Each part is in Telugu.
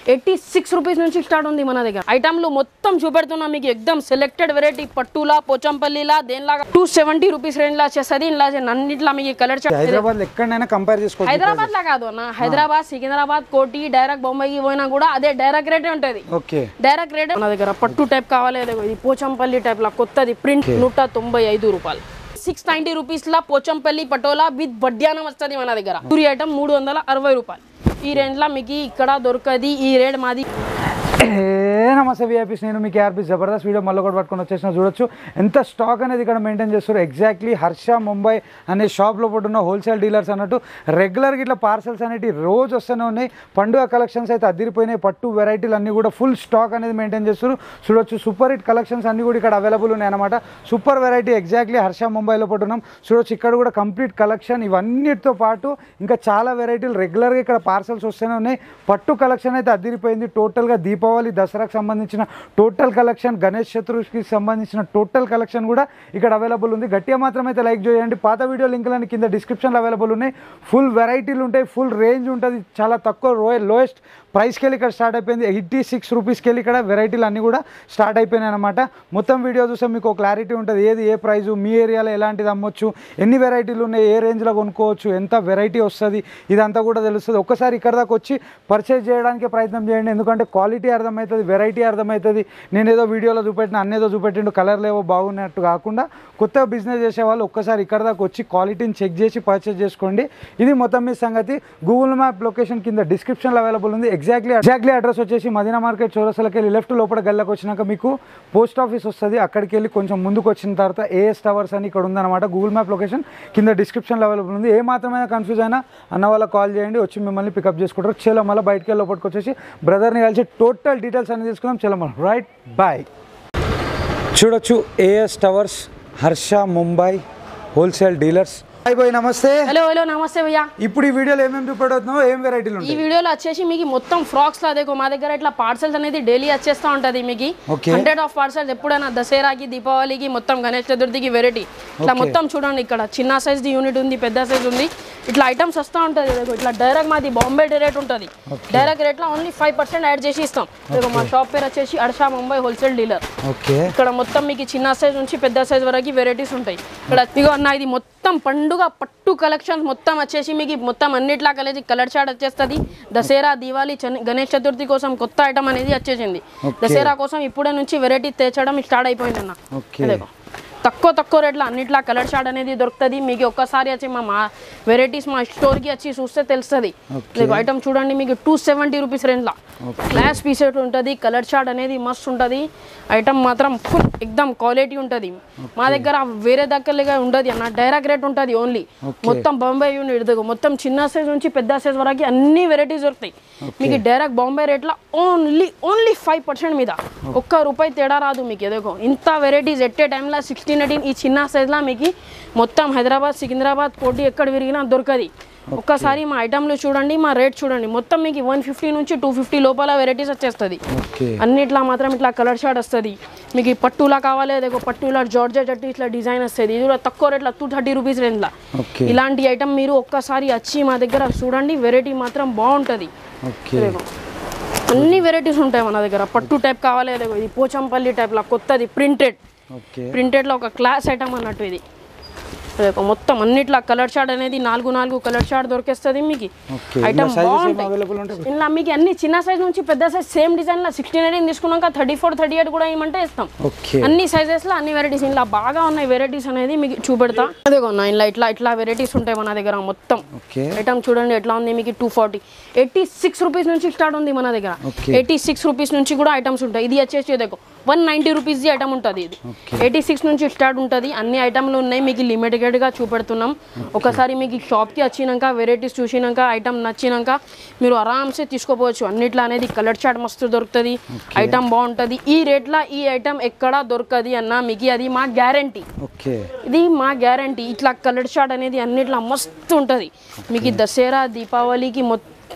ఎయిటీ సిక్స్ రూపీస్ నుంచి స్టార్ట్ ఉంది మన దగ్గర ఐటమ్లు మొత్తం చూపెడుతున్నా మీకు ఎక్దమ్ సెలెక్టెడ్ వెరైటీ పట్టులా పోచంపల్లిలా దేనిలాగా టూ సెవెంటీ రూపీస్ రేంజ్ లా వచ్చేస్తుంది ఇలా అన్నిట్లా మీకు కలర్ హైదరాబాద్ ఎక్కడైనా కంపేర్ చేసుకోవచ్చు హైదరాబాద్ లా కాదు అన్న హైదరాబాద్ సికింద్రాబాద్ కోటి డైరెక్ట్ బొంబాయికి పోయినా కూడా అదే డైరెక్ట్ రేటే ఉంటుంది ఓకే డైరెక్ట్ రేట్ మన దగ్గర పట్టు టైప్ కావాలి అదే ఇది పోచంపల్లి టైప్ లా కొత్తది ప్రింట్ నూట తొంభై ఐదు రూపాయలు సిక్స్ నైన్టీ రూపీస్ లా పోచంపల్లి పటోలా విత్ బడ్యానం వస్తుంది మన దగ్గర పూరి ఐటమ్ మూడు వందల అరవై రూపాయలు ఈ రేంజ్ లా మీకు ఇక్కడ దొరకది ఈ రేట్ మాది ఏ నమస్తే విఐపీస్ నేను మీకు ఆర్పీ జబర్దస్త్ వీడియో మళ్ళీ కూడా పట్టుకొని వచ్చేసిన చూడొచ్చు ఎంత స్టాక్ అనేది ఇక్కడ మెయింటైన్ చేస్తారు ఎగ్జాక్ట్లీ హర్ష ముంబై అనే షాప్లో ఉన్న హోల్సేల్ డీలర్స్ అన్నట్టు రెగ్యులర్గా ఇట్లా పార్సల్స్ అనేవి రోజు వస్తూనే ఉన్నాయి పండుగ కలెక్షన్స్ అయితే అదిరిపోయినాయి పట్టు వెరైటీలు అన్నీ కూడా ఫుల్ స్టాక్ అనేది మెయింటైన్ చేస్తారు చూడొచ్చు సూపర్ హిట్ కలెక్షన్స్ అన్నీ కూడా ఇక్కడ అవైలబుల్ ఉన్నాయి అనమాట సూపర్ వెరైటీ ఎగ్జాక్ట్లీ హర్ష ముంబైలో పట్టున్నాం చూడొచ్చు ఇక్కడ కూడా కంప్లీట్ కలెక్షన్ ఇవన్నిటితో పాటు ఇంకా చాలా వెరైటీలు రెగ్యులర్గా ఇక్కడ పార్సల్స్ వస్తూనే ఉన్నాయి పట్టు కలెక్షన్ అయితే అదిరిపోయింది టోటల్గా దీపావళి దసరాకు సంబంధించిన టోటల్ కలెక్షన్ గణేష్ చతుర్థికి సంబంధించిన టోటల్ కలెక్షన్ కూడా ఇక్కడ అవైలబుల్ ఉంది గట్టిగా మాత్రం అయితే లైక్ చేయండి పాత వీడియో లింకులన్నీ కింద డిస్క్రిప్షన్లో అవైలబుల్ ఉన్నాయి ఫుల్ వెరైటీలు ఉంటాయి ఫుల్ రేంజ్ ఉంటుంది చాలా తక్కువ రో లోయెస్ట్ ప్రైస్కి వెళ్ళి ఇక్కడ స్టార్ట్ అయిపోయింది ఎయిటీ సిక్స్ రూపీస్కి వెళ్ళి ఇక్కడ వెరైటీలు అన్నీ కూడా స్టార్ట్ అయిపోయినాయి అనమాట మొత్తం వీడియో చూస్తే మీకు ఒక క్లారిటీ ఉంటుంది ఏది ఏ ప్రైజు మీ ఏరియాలో ఎలాంటిది అమ్మొచ్చు ఎన్ని వెరైటీలు ఉన్నాయి ఏ రేంజ్లో కొనుక్కోవచ్చు ఎంత వెరైటీ వస్తుంది ఇదంతా కూడా తెలుస్తుంది ఒక్కసారి ఇక్కడ దాకా వచ్చి పర్చేజ్ చేయడానికి ప్రయత్నం చేయండి ఎందుకంటే క్వాలిటీ అర్థమవుతుంది వెరైటీ అర్థమవుతుంది నేను ఏదో వీడియోలో చూపెట్టిన అన్నేదో చూపెట్టిండు కలర్లు ఏవో బాగున్నట్టు కాకుండా కొత్త బిజినెస్ చేసే వాళ్ళు ఒక్కసారి ఇక్కడ దాకా వచ్చి క్వాలిటీని చెక్ చేసి పర్చేజ్ చేసుకోండి ఇది మొత్తం మీ సంగతి గూగుల్ మ్యాప్ లొకేషన్ కింద డిస్క్రిప్షన్లో అవైలబుల్ ఉంది ఎగ్జాక్ట్లీ ఎగ్జాక్ట్లీ అడ్రస్ వచ్చేసి మదీనా మార్కెట్ చౌరసలకి వెళ్ళి లెఫ్ట్ లోపల గల్లకు వచ్చినాక మీకు పోస్ట్ ఆఫీస్ వస్తుంది అక్కడికి వెళ్ళి కొంచెం ముందుకు వచ్చిన తర్వాత ఏఎస్ టవర్స్ అని ఇక్కడ ఉందన్నమాట గూగుల్ మ్యాప్ లొకేషన్ కింద డిస్క్రిప్షన్లో అవైలబుల్ ఉంది ఏ మాత్రమైనా కన్ఫ్యూజ్ అయినా అన్న వాళ్ళకి కాల్ చేయండి వచ్చి మిమ్మల్ని పికప్ చేసుకుంటారు చలో మళ్ళీ బయటికి వెళ్ళి లోపలికి వచ్చేసి బ్రదర్ని కలిసి టోటల్ డీటెయిల్స్ అనేది తీసుకుందాం చలో మళ్ళీ రైట్ బాయ్ చూడొచ్చు A S towers Harsha Mumbai wholesale dealers hi bye నమస్తే హలో హలో నమస్తే భయ్యా ఇప్పుడు ఈ వీడియోలో ఏమేమి చూపెడుతున్నావు ఏం వెరైటీలు ఈ ఉంటాయి వీడియోలో వచ్చేసి మీకు మొత్తం ఫ్రాక్స్ లా అదే మా దగ్గర ఇట్లా పార్సల్స్ అనేది డైలీ వచ్చేస్తా ఉంటది మీకు Okay. హండ్రెడ్ ఆఫ్ పార్సల్స్ ఎప్పుడైనా దసరాకి దీపావళికి మొత్తం గణేష్ చతుర్థికి వెరైటీ ఇట్లా Okay. మొత్తం చూడండి ఇక్కడ చిన్న సైజ్ ది యూనిట్ ఉంది పెద్ద సైజ్ ఉంది ఇట్లా ఐటమ్స్ వస్తూ ఉంటుంది ఇదిగో ఇట్లా డైరెక్ట్ మాది బాంబే రేట్ ఉంటుంది డైరెక్ట్ రేట్లో ఓన్లీ ఫైవ్ పర్సెంట్ యాడ్ చేసి ఇస్తాం ఇదిగో మా షాప్ పేరు వచ్చేసి Arsha Mumbai wholesale dealer okay ఇక్కడ మొత్తం మీకు చిన్న సైజ్ నుంచి పెద్ద సైజ్ వరకు వెరైటీస్ ఉంటాయి ఇక్కడ ఇగో అన్న ఇది మొత్తం పండుగ పట్టు కలెక్షన్స్ మొత్తం వచ్చేసి మీకు మొత్తం అన్నిట్లా కలిసి కలర్ చాట్ వచ్చేస్తుంది దసరా దీవాలి చని- గణేష్ చతుర్థి కోసం కొత్త ఐటమ్ అనేది వచ్చేసింది Okay. దసరా కోసం ఇప్పుడే నుంచి వెరైటీ తెచ్చడం స్టార్ట్ అయిపోయింది అన్న ఓకే ఇదిగో. తక్కువ తక్కువ రేట్లో అన్నిట్లా కలర్ షార్ట్ అనేది దొరుకుతుంది మీకు ఒక్కసారి వచ్చి మా మా వెరైటీస్ మా స్టోర్కి వచ్చి చూస్తే తెలుస్తుంది Okay. మీకు ఐటమ్ చూడండి మీకు టూ సెవెంటీ రూపీస్ రేంజ్లో గ్లాస్ పీసెట్ ఉంటుంది కలర్ షార్ట్ అనేది మస్తు ఉంటుంది ఐటమ్ మాత్రం ఫుల్ ఎక్దమ్ క్వాలిటీ ఉంటుంది మా దగ్గర వేరే దగ్గరగా ఉండదు అన్న డైరెక్ట్ రేట్ ఉంటుంది ఓన్లీ Okay. మొత్తం బాంబే యూనిట్ ఇదిగో మొత్తం చిన్న సైజ్ నుంచి పెద్ద సైజ్ వరకు అన్ని వెరైటీస్ దొరుకుతాయి మీకు డైరెక్ట్ బాంబే రేట్లో ఓన్లీ ఓన్లీ ఫైవ్ పర్సెంట్ మీద ఒక్క రూపాయి తేడా రాదు మీకు ఎదుగో ఇంత వెరైటీస్ ఎట్టే టైంలో సిక్స్టీన్ ఎయిటీన్ ఈ చిన్న సైజ్లో మీకు మొత్తం హైదరాబాద్ సికింద్రాబాద్ కోటి ఎక్కడ విరిగినా దొరకది ఒక్కసారి మా ఐటమ్లు చూడండి మా రేట్ చూడండి మొత్తం మీకు వన్ ఫిఫ్టీ నుంచి టూ ఫిఫ్టీ లోపల వెరైటీస్ వచ్చేస్తుంది ఓకే అన్నిట్లా మాత్రం ఇట్లా కలర్ షార్ట్ వస్తుంది మీకు ఈ పట్టులా కావాలి అదే పట్టులా జార్జెట్ అట్టి ఇట్లా డిజైన్ వస్తుంది ఇది కూడా తక్కువ రేట్లో టూ థర్టీ రూపీస్ రేంజ్లో ఓకే ఇలాంటి ఐటమ్ మీరు ఒక్కసారి వచ్చి మా దగ్గర చూడండి వెరైటీ మాత్రం బాగుంటుంది ఓకే ఇదిగో. అన్ని వెరైటీస్ ఉంటాయి మన దగ్గర పట్టు టైప్ కావాలి అదే ఇది పోచంపల్లి టైప్లో కొత్తది ప్రింటెడ్ ఓకే ప్రింటెడ్లో ఒక క్లాస్ ఐటమ్ అన్నట్టు ఇది ఇదిగో మొత్తం అన్నిట్లా కలర్ షార్ట్ అనేది నాలుగు నాలుగు కలర్ షార్ట్ దొరికేస్తుంది మీకు ఓకే ఐటమ్ సైజెస్ ఏమి బాగుంటాయి అవైలబుల్ ఉంటాయి ఇలా మీకు అన్ని చిన్న సైజ్ నుంచి పెద్ద సైజ్ సేమ్ డిజైన్లో సిక్స్టీన్ ఎయిటీన్ తీసుకున్నాక థర్టీ ఫోర్ థర్టీ ఎయిట్ కూడా ఏమంటే ఇస్తాం ఓకే అన్ని సైజెస్లో అన్ని వెరైటీస్ ఇలా బాగా ఉన్నాయి వెరైటీస్ అనేది మీకు చూపెడతా అదే కొన్నా ఇలా ఇట్లా ఇట్లా వెరైటీస్ ఉంటాయి మన దగ్గర మొత్తం ఓకే ఐటమ్ చూడండి ఎట్లా ఉంది మీకు two forty eighty six rupees నుంచి స్టార్ట్ ఉంది మన దగ్గర Okay. ఎయిటీ సిక్స్ రూపీస్ నుంచి కూడా ఐటమ్స్ ఉంటాయి ఇది వచ్చేసి దగ్గర వన్ నైంటీ రూపీస్ది ఐటమ్ ఉంటుంది ఇది Okay. ఎయిటీ సిక్స్ నుంచి స్టార్ట్ ఉంటుంది అన్ని ఐటమ్లు ఉన్నాయి మీకు లిమిటెడ్గా చూపెడుతున్నాం ఒకసారి మీకు షాప్కి వచ్చినాక వెరైటీస్ చూసినాక ఐటమ్ నచ్చినాక మీరు ఆరామ్సే తీసుకోపోవచ్చు అన్నిట్లో అనేది కలర్ చాట్ మస్తు దొరుకుతుంది ఐటమ్ బాగుంటుంది ఈ రేట్లో ఈ ఐటమ్ ఎక్కడా దొరకది అన్న మీకు అది మా గ్యారంటీ ఓకే ఇది మా గ్యారంటీ ఇట్లా కలర్ షాట్ అనేది అన్నిట్లా మస్తు ఉంటుంది మీకు ఈ దసరా దీపావళికి మొత్తం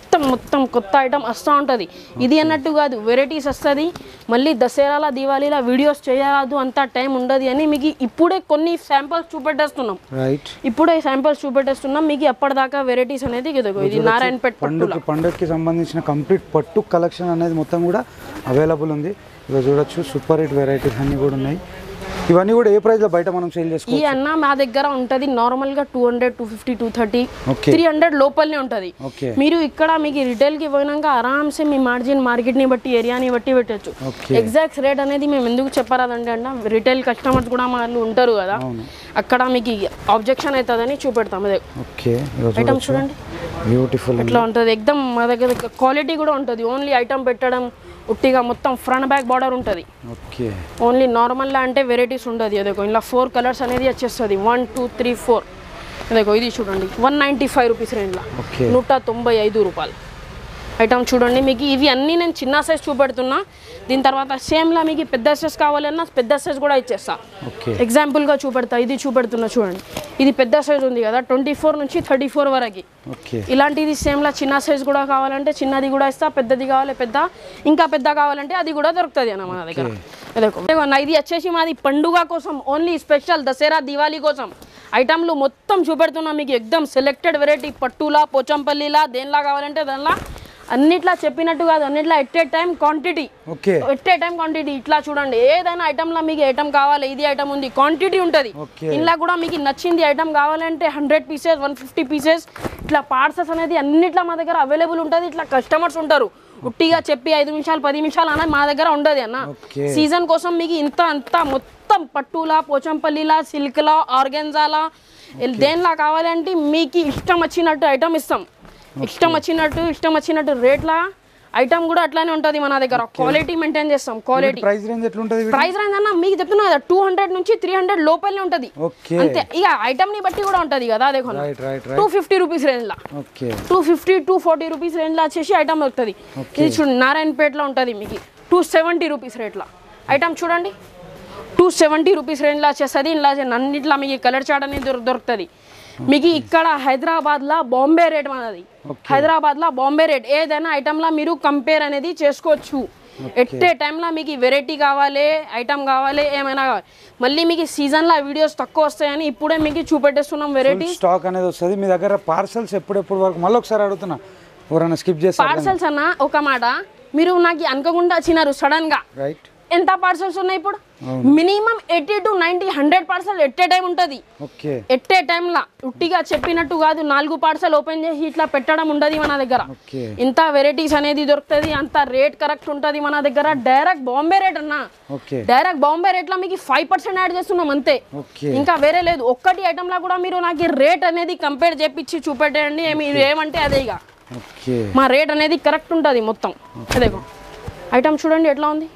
మొత్తం మొత్తం కొత్త ఐటమ్ వస్తూ ఉంటుంది ఇది అన్నట్టు కాదు వెరైటీస్ వస్తుంది మళ్ళీ దసరాల దివాళీల వీడియోస్ చేయరాదు అంత టైం ఉండదు అని మీకు ఇప్పుడే కొన్ని శాంపిల్స్ చూపెట్టేస్తున్నాం రైట్ ఇప్పుడే శాంపిల్స్ చూపెట్టేస్తున్నాం మీకు ఎప్పటిదాకా వెరైటీస్ అనేది ఇదిగో ఇది నారాయణపేట్ పట్టుల పండుగకి పండుగకి సంబంధించిన కంప్లీట్ పట్టు కలెక్షన్ అనేది మొత్తం కూడా అవైలబుల్ ఉంది ఇక చూడొచ్చు సూపర్ హిట్ వెరైటీస్ అన్నీ కూడా ఉన్నాయి ఇవన్నీ కూడా ఏ ప్రైస్లో బయట మనం సేల్ ఈ చేసుకోవచ్చు అన్న మా దగ్గర ఉంటుంది నార్మల్ గా two hundred two fifty two thirty Okay. Three hundred లోపలనే ఉంటుంది ఓకే మీరు ఇక్కడ మీకు రిటైల్ కి పోయినాక ఆరామ్సే మీ మార్జిన్ మార్కెట్ ని బట్టి ఏరియాని బట్టి పెట్టచ్చు ఓకే ఎగ్జాక్ట్ రేట్ అనేది మేము ఎందుకు చెప్పరాదంటే అన్న రిటైల్ కస్టమర్స్ కూడా వాళ్ళు ఉంటారు కదా అవును అక్కడ మీకు ఆబ్జెక్షన్ అవుతుందని చూపెడతాం అదే ఓకే ఇక ఐటమ్ చూడొచ్చు చూడండి బ్యూటిఫుల్ ఇట్లా ఉంటుంది ఎక్దమ్ మా దగ్గర క్వాలిటీ కూడా ఉంటుంది ఓన్లీ ఐటమ్ పెట్టడం ఉట్టిగా మొత్తం ఫ్రంట్ బ్యాక్ బార్డర్ ఉంటుంది ఓకే ఓన్లీ నార్మల్లా అంటే వెరైటీస్ ఉంటుంది అదేకో ఇలా ఫోర్ కలర్స్ అనేది వచ్చేస్తుంది వన్ టూ త్రీ ఫోర్ అదేకో ఇది చూడండి వన్ నైంటీ ఫైవ్ రూపీస్ రేంజ్లో ఓకే నూట తొంభై ఐదు రూపాయలు ఐటమ్ చూడండి మీకు ఇవి అన్నీ నేను చిన్న సైజ్ చూపెడుతున్నా దీని తర్వాత సేమ్లా మీకు పెద్ద సైజ్ కావాలన్నా పెద్ద సైజ్ కూడా ఇచ్చేస్తా ఓకే ఎగ్జాంపుల్గా చూపెడతా ఇది చూపెడుతున్నా చూడండి ఇది పెద్ద సైజ్ ఉంది కదా ట్వంటీ ఫోర్ నుంచి థర్టీ ఫోర్ వరకు ఓకే ఇలాంటిది సేమ్లా చిన్న సైజ్ కూడా కావాలంటే చిన్నది కూడా ఇస్తా పెద్దది కావాలి పెద్ద ఇంకా పెద్ద కావాలంటే అది కూడా దొరుకుతుంది అన్న మన దగ్గర ఇదిగో. ఇదిగో అన్న, ఇది వచ్చేసి మాది పండుగ కోసం ఓన్లీ స్పెషల్ దసరా దివాళీ కోసం ఐటమ్లు మొత్తం చూపెడుతున్నా మీకు ఎక్దమ్ సెలెక్టెడ్ వెరైటీ పట్టులా పోచంపల్లిలా దేనిలా కావాలంటే దానిలా అన్నిట్లా చెప్పినట్టు కాదు అన్నిట్లా at a time quantity okay at a time quantity ఇట్లా చూడండి ఏదైనా ఐటమ్లో మీకు ఐటమ్ కావాలి ఇది ఐటమ్ ఉంది క్వాంటిటీ ఉంటుంది Okay. ఇంట్లో కూడా మీకు నచ్చింది ఐటమ్ కావాలంటే hundred pieces one fifty pieces ఇట్లా పార్సల్స్ అనేది అన్నిట్లా మా దగ్గర అవైలబుల్ ఉంటుంది ఇట్లా కస్టమర్స్ ఉంటారు ఉట్టిగా చెప్పి ఐదు నిమిషాలు పది నిమిషాలు అనేది మా దగ్గర ఉండదు అన్న Okay. సీజన్ కోసం మీకు ఇంత అంత మొత్తం పట్టులా పోచంపల్లిలా సిల్క్లా ఆర్గెన్జాలా దేనిలా కావాలంటే మీకు ఇష్టం వచ్చినట్టు ఐటమ్ ఇస్తాం ఇష్టం వచ్చినట్టు ఇష్టం వచ్చినట్టు రేట్లా ఐటమ్ కూడా అట్లానే ఉంటుంది మన దగ్గర క్వాలిటీ మెయింటైన్ చేస్తాం క్వాలిటీ ప్రైస్ రేంజ్ ఎట్లుంటుంది వీటి? ప్రైస్ రేంజ్ అన్న మీకు చెప్తున్నా కదా టూ హండ్రెడ్ నుంచి త్రీ హండ్రెడ్ లోపలనే ఉంటుంది ఓకే అంతే ఇక ఐటమ్ ని బట్టి కూడా ఉంటుంది కదా అదే right right two right fifty rupees range లా okay two fifty two forty rupees range లా వచ్చేసి ఐటమ్ దొరుకుతుంది ఇది చూడండి నారాయణపేటలో ఉంటుంది మీకు టూ సెవెంటీ రూపీస్ రేట్లా ఐటమ్ చూడండి టూ సెవెంటీ రూపీస్ రేంజ్లో వచ్చేస్తుంది ఇలా అన్నిట్లో మీకు కలర్ చాట్ అనేది దొర- దొరుకుతుంది మీకు ఇక్కడ హైదరాబాద్లో బాంబే రేట్ మనది హైదరాబాద్లో బాంబే రేట్ ఏదైనా ఐటమ్లా మీరు కంపేర్ అనేది చేసుకోవచ్చు ఎట్టే టైంలో మీకు వెరైటీ కావాలి ఐటమ్ కావాలి ఏమైనా కావాలి మళ్ళీ మీకు సీజన్లో వీడియోస్ తక్కువ వస్తాయని ఇప్పుడే మీకు చూపెట్టేస్తున్నాం వెరైటీ స్టాక్ అనేది వస్తుంది మీ దగ్గర పార్సల్స్ ఎప్పుడెప్పుడు వరకు మళ్ళీ ఒకసారి అడుగుతున్నా ఎవరైనా స్కిప్ చేస్తారు పార్సల్స్ అన్న ఒక మాట మీరు నాకు అనుకోకుండా వచ్చినారు సడన్ గా రైట్ ఎంత పార్సల్స్ ఉన్నాయి ఇప్పుడు minimum eighty to ninety hundred parcel ఎట్టే టైం ఉంటుంది ఓకే ఎట్టే టైంలా ఉట్టిగా చెప్పినట్టు కాదు నాలుగు పార్సల్ ఓపెన్ చేసి ఇట్లా పెట్టడం ఉండదు మన దగ్గర ఓకే ఇంత వెరైటీస్ అనేది దొరుకుతుంది అంత రేట్ కరెక్ట్ ఉంటుంది మన దగ్గర డైరెక్ట్ బాంబే రేట్ అన్న ఓకే డైరెక్ట్ బాంబే రేట్లో మీకు ఫైవ్ పర్సెంట్ యాడ్ చేస్తున్నాం అంతే ఓకే ఇంకా వేరే లేదు ఒక్కటి ఐటమ్లా కూడా మీరు నాకు రేట్ అనేది కంపేర్ చేపించి చూపెట్టండి మీరు ఏమంటే అదే ఇక ఓకే మా రేట్ అనేది కరెక్ట్ ఉంటుంది మొత్తం అదేగో ఐటమ్ చూడండి ఎట్లా ఉంది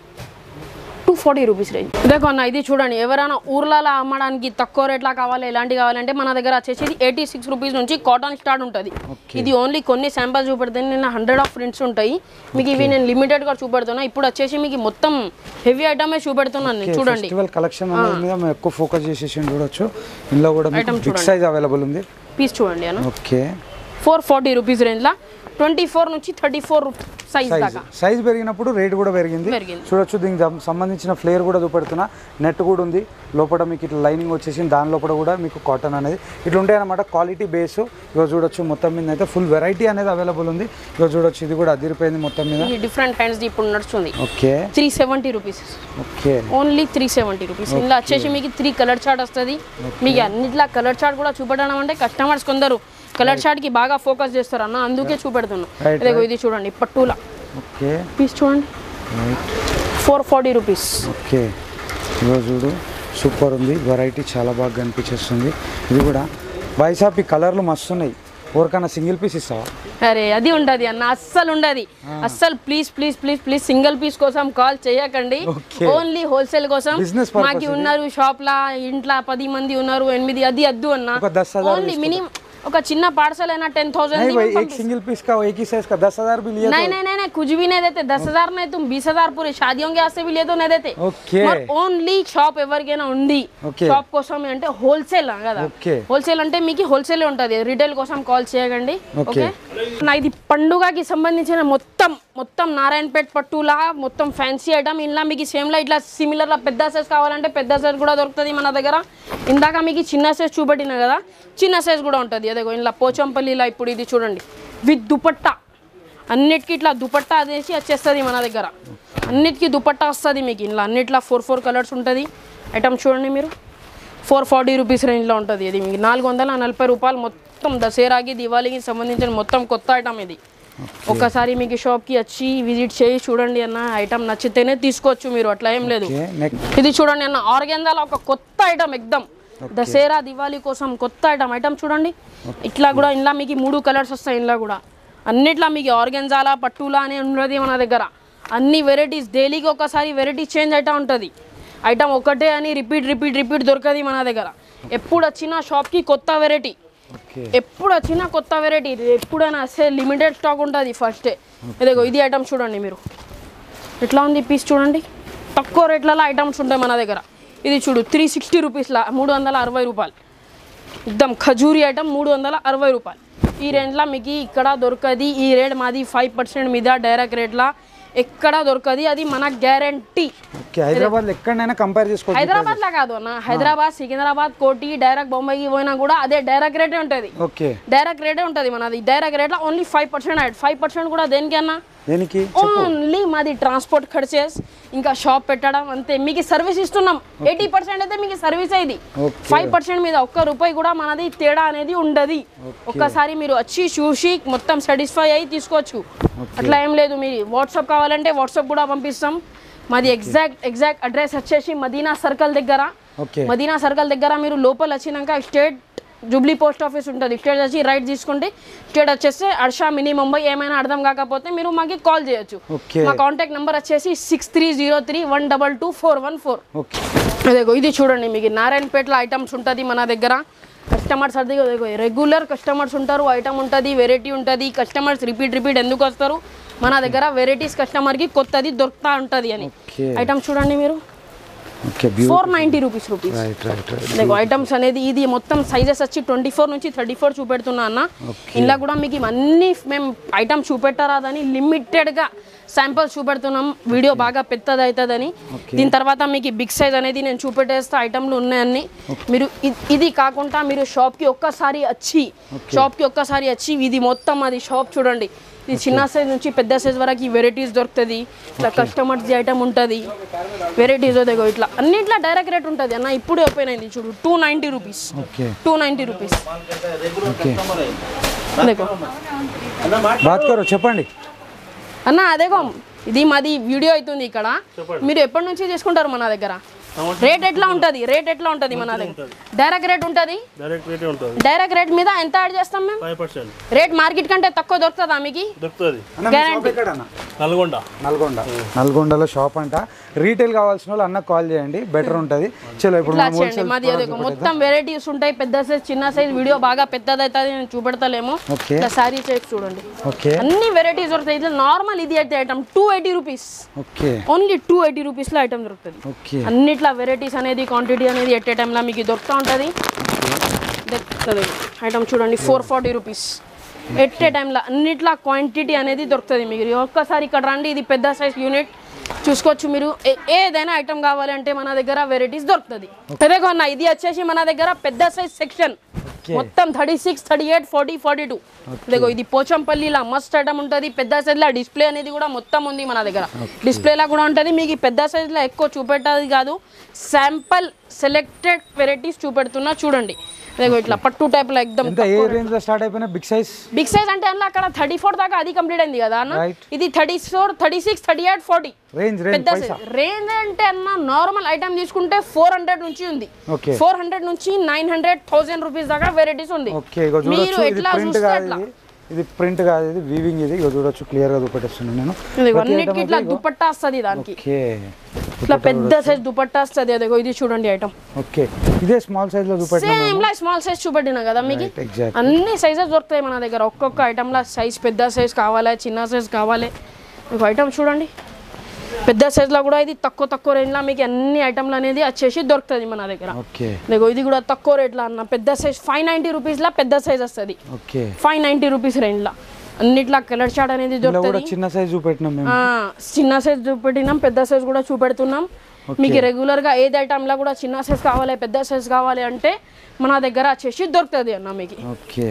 టూ ఫార్టీ రూపీస్ రేంజ్ ఇదేగో అన్న ఇది చూడండి ఎవరైనా ఊర్లలో అమ్మడానికి తక్కువ రేట్లా కావాలి ఎలాంటి కావాలంటే మన దగ్గర వచ్చేసి ఎయిటీ సిక్స్ రూపీస్ నుంచి కాటన్ స్టార్ట్ ఉంటుంది ఇది ఓన్లీ కొన్ని శాంపిల్స్ చూపెడితే నేను హండ్రెడ్ ఆఫ్ ప్రింట్స్ ఉంటాయి మీకు ఇవి నేను లిమిటెడ్గా చూపెడుతున్నా ఇప్పుడు వచ్చేసి మీకు మొత్తం హెవీ ఐటమే చూపెడుతున్నాను నేను చూడండి ఫెస్టివల్ కలెక్షన్ అనేది మీద మేము ఎక్కువ ఫోకస్ చేసేసి చూడొచ్చు ఇందులో కూడా మీకు బిగ్ సైజ్ అవైలబుల్ ఉంది పీస్ చూడండి అన్న ఓకే ఫోర్ ఫార్టీ రూపీస్ రేంజ్లో ట్వంటీ ఫోర్ నుంచి థర్టీ ఫోర్ సైజ్ సైజ్ దాకా సైజ్ పెరిగినప్పుడు రేట్ కూడా పెరిగింది పెరిగింది. చూడొచ్చు దీనికి సం- సంబంధించిన ఫ్లేర్ కూడా చూపెడుతున్నా నెట్ కూడా ఉంది లోపల మీకు ఇట్లా లైనింగ్ వచ్చేసి దాని లోపల కూడా మీకు కాటన్ అనేది ఇట్లా ఉంటాయి అనమాట క్వాలిటీ బేస్ ఇక చూడొచ్చు మొత్తం మీద అయితే ఫుల్ వెరైటీ అనేది అవైలబుల్ ఉంది ఇక చూడొచ్చు ఇది కూడా అదిరిపోయింది మొత్తం మీద ఇది డిఫరెంట్ హ్యాండ్స్ ఇప్పుడు నడుస్తుంది okay three seventy rupees okay only three seventy rupees ఇందులో వచ్చేసి మీకు త్రీ కలర్ చార్ట్ వస్తుంది మీకు అన్నిట్లా కలర్ చార్ట్ కూడా చూపెట్టడం అంటే కస్టమర్స్ కొందరు కలర్ చార్ట్కి బాగా ఫోకస్ చేస్తారు అన్న అందుకే చూపెడుతున్నా Right, ఇదిగో ఇది చూడండి పట్టులా ఓకే పీస్ చూడండి right four forty rupees okay ఇదిగో చూడు సూపర్ ఉంది వెరైటీ చాలా బాగా కనిపించేస్తుంది ఇది కూడా వైసాప్ ఈ కలర్లు మస్తు ఉన్నాయి ఎవరికైనా సింగిల్ పీస్ ఇస్తావా అరే అది ఉండదు అన్న అస్సలు ఉండదు అస్సలు please please please please single piece కోసం కాల్ చేయకండి Okay. ఓన్లీ హోల్సేల్ కోసం Business purpose మాకు ఇది. ఉన్నారు షాప్ లా ఇంట్లో పది మంది ఉన్నారు ఎనిమిది అది అద్దు అన్న ఒక దస్ హజార్ ఓన్లీ మినిమం ఒక చిన్న పార్సల్ అయినా టెన్ नहीं థౌసండ్ भाई एक सिंगल पीस का एक ही साइज का दस हजार भी लिया नहीं नहीं नहीं नहीं कुछ भी नहीं देते दस हजार नहीं तुम बीस हजार पूरे शादियों के वास्ते भी ले तो नहीं देते ఓకే ఓన్లీ షాప్ ఎవరికైనా ఉంది Okay. షాప్ కోసం అంటే హోల్సేల్ కదా Okay. హోల్సేల్ అంటే మీకు హోల్సేల్ ఉంటుంది రిటైల్ కోసం కాల్ చేయకండి Okay. ఓకే నా ఇది పండుగకి సంబంధించిన మొత్తం మొత్తం నారాయణపేట్ పట్టులా మొత్తం ఫ్యాన్సీ ఐటమ్ ఇలా మీకు సేమ్లా ఇట్లా సిమిలర్లా పెద్ద సైజ్ కావాలంటే పెద్ద సైజ్ కూడా దొరుకుతుంది మన దగ్గర ఇందాక మీకు చిన్న సైజ్ చూపెట్టిన కదా చిన్న సైజ్ కూడా ఉంటుంది అదేగో ఇలా పోచంపల్లిలా ఇప్పుడు ఇది చూడండి విత్ దుపట్టా అన్నిటికీ ఇట్లా దుపట్టా అదేసి వచ్చేస్తుంది మన దగ్గర అన్నిటికీ దుపట్టా వస్తుంది మీకు ఇలా అన్నిట్లా ఫోర్ ఫోర్ కలర్స్ ఉంటుంది ఐటమ్ చూడండి మీరు ఫోర్ ఫార్టీ రూపీస్ రేంజ్లో ఉంటుంది ఇది మీకు నాలుగు వందల నలభై రూపాయలు మొత్తం దసరాకి దివాళీకి సంబంధించిన మొత్తం కొత్త ఐటమ్ ఇది ఒక్కసారి మీకు షాప్కి వచ్చి విజిట్ చేయి చూడండి అన్న ఐటమ్ నచ్చితేనే తీసుకోవచ్చు మీరు అట్లా ఏం లేదు ఓకే నెక్స్ట్ ఇది చూడండి అన్న ఆర్గెంజాలో ఒక కొత్త ఐటమ్ ఎక్దమ్ దసరా దివాళీ కోసం కొత్త ఐటమ్ ఐటమ్ చూడండి ఇట్లా కూడా ఇంట్లో మీకు మూడు కలర్స్ వస్తాయి ఇంట్లో కూడా అన్నిట్లా మీకు ఆర్గెంజాలా పట్టులా అని ఉన్నది మన దగ్గర అన్ని వెరైటీస్ డైలీకి ఒకసారి వెరైటీ చేంజ్ అవుతూ ఉంటుంది ఐటమ్ ఒకటే అని రిపీట్ రిపీట్ రిపీట్ దొరకది మన దగ్గర ఎప్పుడు వచ్చినా షాప్కి కొత్త వెరైటీ ఓకే ఎప్పుడు వచ్చినా కొత్త వెరైటీ ఎప్పుడైనా వస్తే లిమిటెడ్ స్టాక్ ఉంటుంది ఫస్టే ఇదిగో ఇది ఐటమ్ చూడండి మీరు ఎట్లా ఉంది పీస్ చూడండి తక్కువ రేట్లలో ఐటమ్స్ ఉంటాయి మన దగ్గర ఇది చూడు త్రీ సిక్స్టీ రూపీస్లా మూడు వందల అరవై రూపాయలు ఎక్దమ్ ఖజూరి ఐటమ్ మూడు వందల అరవై రూపాయలు ఈ రేంజ్లో మీకు ఇక్కడ దొరకది ఈ రేట్ మాది ఫైవ్ పర్సెంట్ మీద డైరెక్ట్ రేట్లా ఎక్కడ దొరకది అది మన గ్యారంటీ ఓకే హైదరాబాద్ ఎక్కడైనా కంపేర్ చేసుకోవచ్చు హైదరాబాద్ లా కాదు అన్న హైదరాబాద్ సికింద్రాబాద్ కోటి డైరెక్ట్ బొంబాయికి పోయినా కూడా అదే డైరెక్ట్ రేటే ఉంటుంది ఓకే డైరెక్ట్ రేటే ఉంటుంది మనది డైరెక్ట్ రేట్లో only five percent add five percent కూడా దేనికన్నా దేనికి ఓన్లీ మాది ట్రాన్స్పోర్ట్ ఖర్చెస్ ఇంకా షాప్ పెట్టడం అంతే మీకు సర్వీస్ ఇస్తున్నాం ఎయిటీ పర్సెంట్ అయితే మీకు సర్వీస్ అయింది Okay. ఫైవ్ పర్సెంట్ మీద ఒక్క రూపాయి కూడా మనది తేడా అనేది ఉండదు ఒక్కసారి మీరు వచ్చి చూసి మొత్తం సాటిస్ఫై అయ్యి తీసుకోవచ్చు అట్లా ఏం లేదు మీరు వాట్సాప్ కావాలంటే వాట్సాప్ కూడా పంపిస్తాం మాది ఎగ్జాక్ట్ ఎగ్జాక్ట్ అడ్రస్ వచ్చేసి మదీనా సర్కిల్ దగ్గర ఓకే మదీనా సర్కిల్ దగ్గర మీరు లోపల వచ్చినాక స్టేట్ జూబ్లీ పోస్ట్ ఆఫీస్ ఉంటుంది స్టేట్ వచ్చి రైట్ తీసుకుంటే స్టేట్ వచ్చేస్తే అర్షా మినీ ముంబై ఏమైనా అర్థం కాకపోతే మీరు మాకు కాల్ చేయొచ్చు ఓకే మా కాంటాక్ట్ నెంబర్ వచ్చేసి six three zero three one double two four one four okay అదేగో ఇది చూడండి మీకు నారాయణపేటలో ఐటమ్స్ ఉంటుంది మన దగ్గర కస్టమర్స్ అది రెగ్యులర్ కస్టమర్స్ ఉంటారు ఐటమ్ ఉంటుంది వెరైటీ ఉంటుంది కస్టమర్స్ రిపీట్ రిపీట్ ఎందుకు వస్తారు మన దగ్గర వెరైటీస్ కస్టమర్కి కొత్తది దొరుకుతూ ఉంటుంది అని ఓకే ఐటమ్స్ చూడండి మీరు ఓకే బ్యూ four ninety rupees rupees right right right మీకు ఐటమ్స్ అనేది ఇది మొత్తం సైజెస్ వచ్చి ట్వంటీ ఫోర్ నుంచి థర్టీ ఫోర్ చూపెడుతున్నా అన్న ఇంట్లో కూడా మీకు ఇవన్నీ మేము ఐటమ్ చూపెట్టరాదని లిమిటెడ్గా శాంపిల్స్ చూపెడుతున్నాం వీడియో బాగా పెద్దది అవుతుందని దీని తర్వాత మీకు బిగ్ సైజ్ అనేది నేను చూపెట్టేస్తా ఐటమ్లు ఉన్నాయన్ని మీరు ఇ- ఇది కాకుండా మీరు షాప్కి ఒక్కసారి వచ్చి షాప్కి ఒక్కసారి వచ్చి ఇది మొత్తం అది షాప్ చూడండి ఇది చిన్న సైజ్ నుంచి పెద్ద సైజ్ వరకు ఈ వెరైటీస్ దొరుకుతుంది ఇట్లా కస్టమర్స్ ఐటమ్ ఉంటుంది వెరైటీస్ దగ్గర ఇట్లా అన్నిట్లా డైరెక్ట్ రేట్ ఉంటుంది అన్న ఇప్పుడు ఓపెన్ అయింది చూడు two ninety rupees okay two ninety rupees okay అదేగో బాత్ కరో చెప్పండి అన్న అదేగో ఇది మాది వీడియో అవుతుంది ఇక్కడ మీరు ఎప్పటి నుంచి తీసుకుంటారు మన దగ్గర రేట్ ఎట్లా ఉంటుంది రేట్ ఎట్లా ఉంటుంది మన దగ్గర డైరెక్ట్ రేట్ ఉంటుంది డైరెక్ట్ రేటే ఉంటుంది డైరెక్ట్ రేట్ మీద ఎంత యాడ్ చేస్తాం మేము ఫైవ్ పర్సెంట్ రేట్ మార్కెట్ కంటే తక్కువ దొరుకుతుందా మీకు దొరుకుతుంది అన్న మీ షాప్ ఎక్కడన్నా నల్గొండ నల్గొండ నల్గొండలో షాప్ అంట రీటైల్ కావాల్సిన వాళ్ళు అన్న కాల్ చేయండి బెటర్ ఉంటుంది చలో ఇప్పుడు ఇట్లా మనం చేయండి హోల్సేల్ మాది అదే మొత్తం వెరైటీస్ ఉంటాయి పెద్ద సైజ్ చిన్న సైజ్ వీడియో బాగా పెద్దది అవుతుంది నేను చూపెడతలేము ఓకే ఇట్లా శారీ చేసి చూడండి ఓకే అన్ని వెరైటీస్ దొరుకుతాయి ఇట్లా నార్మల్ ఇది అయితే item two eighty rupees okay only two eighty రూపీస్లో ఐటమ్ దొరుకుతుంది ఓకే అన్నిట్లా వెరైటీస్ అనేది క్వాంటిటీ అనేది ఎట్ ఏ టైంలో మీకు దొరుకుతూ ఉంటుంది ఐటమ్ చూడండి four forty rupees at a టైంలో అన్నిట్లా క్వాంటిటీ అనేది దొరుకుతుంది మీకు ఒక్కసారి ఇక్కడ రండి ఇది పెద్ద సైజ్ యూనిట్ చూసుకోవచ్చు మీరు ఏ- ఏదైనా ఐటమ్ కావాలంటే మన దగ్గర వెరైటీస్ దొరుకుతుంది అదే కొన్న ఇది వచ్చేసి మన దగ్గర పెద్ద సైజ్ సెక్షన్ మొత్తం thirty six thirty eight forty forty two ఇదిగో ఇది పోచంపల్లిలా మస్ట్ ఐటమ్ ఉంటుంది పెద్ద సైజ్లో డిస్ప్లే అనేది కూడా మొత్తం ఉంది మన దగ్గర డిస్ప్లేలా కూడా ఉంటుంది మీకు ఈ పెద్ద సైజ్లో ఎక్కువ చూపెట్టేది కాదు శాంపల్ సెలెక్టెడ్ వెరైటీస్ చూపెడుతున్నా చూడండి ఇదిగో ఇట్లా పట్టు టైప్లో ఎక్దమ్ ఎంత ఏ రేంజ్ లో స్టార్ట్ అయిపోయినా బిగ్ సైజ్ బిగ్ సైజ్ అంటే అన్న అక్కడ థర్టీ ఫోర్ దాకా అది కంప్లీట్ అయింది కదా అన్న Right. ఇది thirty four thirty six thirty eight forty range range పెద్ద పైసా రేంజ్ అంటే అన్న నార్మల్ ఐటమ్ తీసుకుంటే ఫోర్ హండ్రెడ్ నుంచి ఉంది ఓకే ఫోర్ హండ్రెడ్ నుంచి నైన్ హండ్రెడ్ థౌసండ్ రూపీస్ దాకా వెరైటీస్ ఉంది ఓకే ఇగో మీరు చూడొచ్చు ఇది ఎట్లా ప్రింట్ చూస్తే కాదు అట్లా ఇది ఇది ప్రింట్ కాదు ఇది వీవింగ్ ఇది ఇగో చూడొచ్చు క్లియర్ గా చూపెట్టేస్తున్నాను నేను ఇదిగో ప్రతి అన్నిటికీ item ఇట్లా అయితే ఇగో- దుపట్టా వస్తుంది దానికి ఓకే ఇట్లా పెద్ద సైజ్ దుపట్టా వస్తుంది అదేగో ఇది చూడండి ఐటమ్ ఓకే ఇదే స్మాల్ సైజ్ లో చూపెట్టినా సేమ్ లా స్మాల్ సైజ్ చూపెట్టినా కదా మీకు ఎగ్జాక్ట్ అన్ని సైజెస్ దొరుకుతాయి మన దగ్గర ఒక్కొక్క ఐటమ్లో సైజ్ పెద్ద సైజ్ కావాలి చిన్న సైజ్ కావాలి మీకు ఐటమ్ చూడండి పెద్ద సైజ్లో కూడా ఇది తక్కువ తక్కువ రేంజ్లో మీకు అన్ని ఐటమ్లు అనేది వచ్చేసి దొరుకుతుంది మన దగ్గర ఓకే ఇదిగో ఇది కూడా తక్కువ రేట్లో అన్న పెద్ద సైజ్ ఫైవ్ నైంటీ రూపీస్లో పెద్ద సైజ్ వస్తుంది ఓకే ఫైవ్ నైంటీ రూపీస్ రేంజ్లో అన్నిట్లా కలర్ చాట్ అనేది ఇలా కూడా దొరుకుతుంది చిన్న సైజ్ చూపెట్టినాం మేము ఆ, చిన్న సైజ్ చూపెట్టినాం పెద్ద సైజ్ కూడా చూపెడుతున్నాం మీకు రెగ్యులర్గా ఏది ఐటమ్లో కూడా చిన్న సైజ్ కావాలి పెద్ద సైజ్ కావాలి అంటే మన దగ్గర వచ్చేసి దొరుకుతుంది అన్న మీకు ఓకే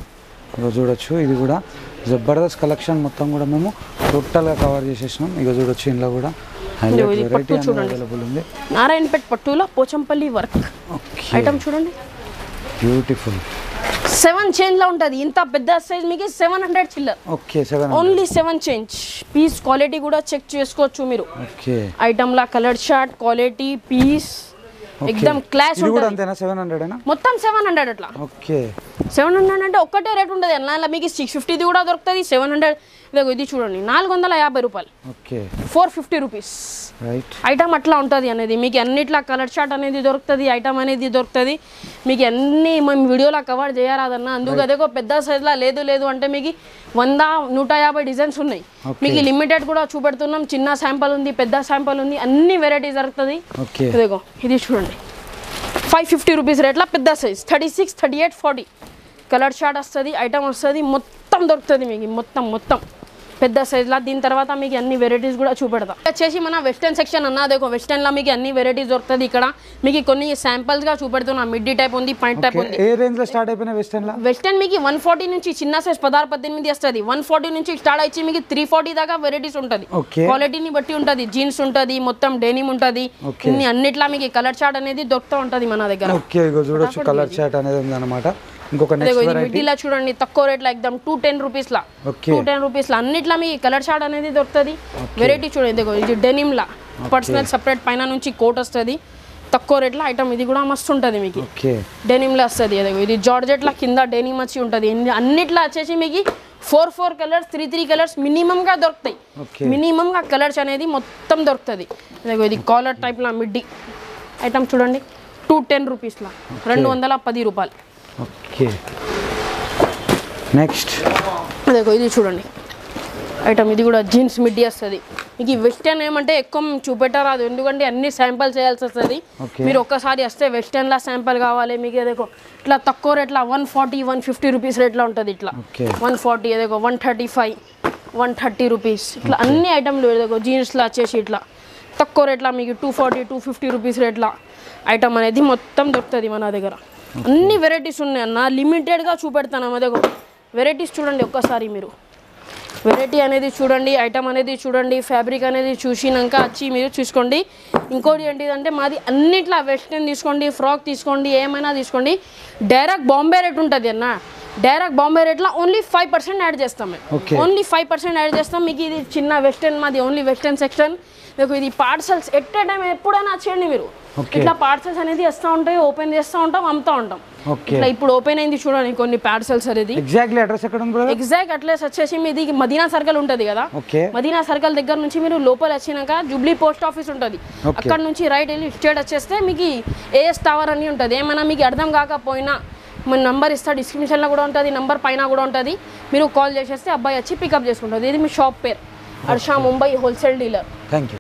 ఇక చూడొచ్చు ఇది కూడా జబర్దస్త్ కలెక్షన్ మొత్తం కూడా మేము టోటల్గా కవర్ చేసేసినాం ఇక చూడొచ్చు ఇంట్లో కూడా హైలైట్ ఇది వెరైటీ పట్టు అనేది చూడండి. అవైలబుల్ ఉంది నారాయణపేట్ పట్టులో పోచంపల్లి వర్క్ ఓకే ఐటమ్ చూడండి బ్యూటిఫుల్ సెవెన్ చేంజ్ లో ఉంటుంది ఇంత పెద్ద సైజ్ మీకు సెవెన్ హండ్రెడ్ చిల్లర్ okay seven only seven change piece quality కూడా చెక్ చేసుకోవచ్చు మీరు ఓకే ఐటమ్ లా కలర్ షార్ట్ క్వాలిటీ పీస్ ఎక్దమ్ క్లాస్ ఇది కూడా ఉంటుంది అంతేనా సెవెన్ హండ్రెడేనా మొత్తం సెవెన్ హండ్రెడ్ అట్లా ఓకే సెవెన్ హండ్రెడ్ అంటే ఒక్కటే రేట్ ఉంటుంది అలా మీకు సిక్స్ ఫిఫ్టీది కూడా దొరుకుతుంది సెవెన్ హండ్రెడ్ ఇదిగో ఇది చూడండి నాలుగు వందల యాభై రూపాయలు okay four fifty rupees right item అట్లా ఉంటుంది అనేది మీకు అన్నిట్లా కలర్ షార్ట్ అనేది దొరుకుతుంది ఐటమ్ అనేది దొరుకుతుంది మీకు అన్ని మేము వీడియోలో కవర్ చేయరాదన్న అందుకు అదేగో పెద్ద సైజులో లేదు లేదు అంటే మీకు వంద నూట యాభై డిజైన్స్ ఉన్నాయి Okay. మీకు లిమిటెడ్ కూడా చూపెడుతున్నాం చిన్న శాంపుల్ ఉంది పెద్ద శాంపుల్ ఉంది అన్ని వెరైటీస్ దొరుకుతుంది ఓకే ఇదిగో ఇది చూడండి ఫైవ్ ఫిఫ్టీ రూపీస్ రేట్లా పెద్ద size thirty six thirty eight forty colour short వస్తుంది ఐటమ్ వస్తుంది మొత్తం దొరుకుతుంది మీకు మొత్తం మొత్తం పెద్ద సైజ్లా దీని తర్వాత మీకు అన్ని వెరైటీస్ కూడా చూపెడతా వచ్చేసి మన వెస్టర్న్ సెక్షన్ అన్న అదే వెస్టర్న్లో మీకు అన్ని వెరైటీస్ దొరుకుతుంది ఇక్కడ మీకు కొన్ని శాంపిల్స్గా చూపెడుతున్నా మిడ్డీ టైప్ ఉంది పాయింట్ టైప్ ఉంది ఏ రేంజ్ లో స్టార్ట్ అయిపోయిన వెస్టర్న్ లా వెస్టర్న్ మీకు వన్ ఫార్టీ నుంచి చిన్న సైజ్ పదహారు పద్దెనిమిది వస్తుంది వన్ ఫార్టీ నుంచి స్టార్ట్ వచ్చి మీకు త్రీ ఫార్టీ దాకా వెరైటీస్ ఉంటుంది ఓకే క్వాలిటీని బట్టి ఉంటుంది జీన్స్ ఉంటుంది మొత్తం డెనిమ్ ఉంటుంది Okay. ఇన్ని అన్నిట్లా మీకు కలర్ చార్ట్ అనేది దొరుకుతూ ఉంటుంది మన దగ్గర ఓకే ఇగో చూడొచ్చు కలర్ చాట్ అనేది ఉంది అనమాట ఇంకొక నెక్స్ట్ అదేగో ఇది వెరైటీ మిడ్డీలా చూడండి తక్కువ రేట్లో ఎగ్దమ్ టూ టెన్ రూపీస్లా ఓకే టూ టెన్ రూపీస్లా అన్నిట్లా మీకు కలర్ చార్ట్ అనేది దొరుకుతుంది వెరైటీ చూడండి ఇదిగో ఇది డెనిమ్లా పర్సనల్ సపరేట్ పైన నుంచి కోట్ వస్తుంది తక్కువ రేట్లో ఐటమ్ ఇది కూడా మస్తు ఉంటుంది మీకు ఓకే డెనిమ్లో వస్తుంది అదే ఇది జార్జెట్లా కింద డెనిమ్ వచ్చి ఉంటుంది ఇన్ని- అన్నిట్లో వచ్చేసి మీకు four four colours three three colours మినిమంగా దొరుకుతాయి ఓకే మినిమంగా కలర్స్ అనేది మొత్తం దొరుకుతుంది ఇదిగో ఇది కాలర్ టైప్లో మిడ్డీ ఐటమ్ చూడండి టూ టెన్ రూపీస్లా రెండు వందల పది రూపాయలు ఓకే నెక్స్ట్ అదేగో ఇది చూడండి ఐటమ్ ఇది కూడా జీన్స్ మిడ్డీ వస్తుంది మీకు ఈ వెస్టర్న్ ఏమంటే ఎక్కువ చూపెట్టరాదు ఎందుకంటే అన్ని శాంపిల్ చేయాల్సి వస్తుంది Okay. మీరు ఒక్కసారి వస్తే వెస్టర్న్లా శాంపిల్ కావాలి మీకు ఏదో ఇట్లా తక్కువ రేట్లో one forty one fifty rupees రేట్లో ఉంటుంది ఇట్లా Okay. వన్ ఫార్టీ ఏదో one thirty five one thirty rupees ఇట్లా అన్ని ఐటమ్లు ఏదో జీన్స్లో వచ్చేసి ఇట్లా తక్కువ రేట్లో మీకు two forty two fifty rupees రేట్ల ఐటమ్ అనేది మొత్తం దొరుకుతుంది మన దగ్గర అన్ని వెరైటీస్ ఉన్నాయి అన్న లిమిటెడ్గా చూపెడతాను అదే వెరైటీస్ చూడండి ఒక్కసారి మీరు వెరైటీ అనేది చూడండి ఐటమ్ అనేది చూడండి ఫ్యాబ్రిక్ అనేది చూసినాక వచ్చి మీరు చూసుకోండి ఇంకోటి ఏంటిదంటే మాది అన్నిట్లా వెస్ట్రన్ తీసుకోండి ఫ్రాక్ తీసుకోండి ఏమైనా తీసుకోండి డైరెక్ట్ బాంబే రేట్ ఉంటుంది అన్న డైరెక్ట్ బాంబే రేట్లో ఓన్లీ ఫైవ్ పర్సెంట్ యాడ్ చేస్తాం Okay. మేము ఓన్లీ ఫైవ్ పర్సెంట్ యాడ్ చేస్తాం మీకు ఇది చిన్న వెస్టర్న్ మాది ఓన్లీ వెస్టర్న్ సెక్షన్ మీకు ఇది పార్సల్స్ ఎట్ ఏ టైం ఎప్పుడైనా వచ్చేయండి మీరు Okay. ఇట్లా పార్సల్స్ అనేది వస్తూ ఉంటాయి ఓపెన్ చేస్తూ ఉంటాం అమ్ముతూ ఉంటాం ఓకే ఇట్లా ఇప్పుడు ఓపెన్ అయింది చూడండి కొన్ని పార్సల్స్ అనేది ఎగ్జాక్ట్లీ అడ్రస్ ఎక్కడ ఉంది బ్రదర్ ఎగ్జాక్ట్ అట్లెస్ వచ్చేసి మీది మదీనా సర్కిల్ ఉంటుంది కదా ఓకే మదీనా సర్కిల్ దగ్గర నుంచి మీరు లోపల వచ్చినాక జూబ్లీ పోస్ట్ ఆఫీస్ ఉంటుంది Okay. అక్కడ నుంచి రైట్ వెళ్ళి స్ట్రేట్ వచ్చేస్తే మీకు ఏఎస్ టవర్ అని ఉంటుంది ఏమైనా మీకు అర్థం కాకపోయినా మన నంబర్ ఇస్తా డిస్క్రిప్షన్లో కూడా ఉంటుంది నంబర్ పైన కూడా ఉంటుంది మీరు కాల్ చేసేస్తే అబ్బాయి వచ్చి పికప్ చేసుకుంటుంది ఇది మీ షాప్ పేరు Harsha Mumbai wholesale dealer thank you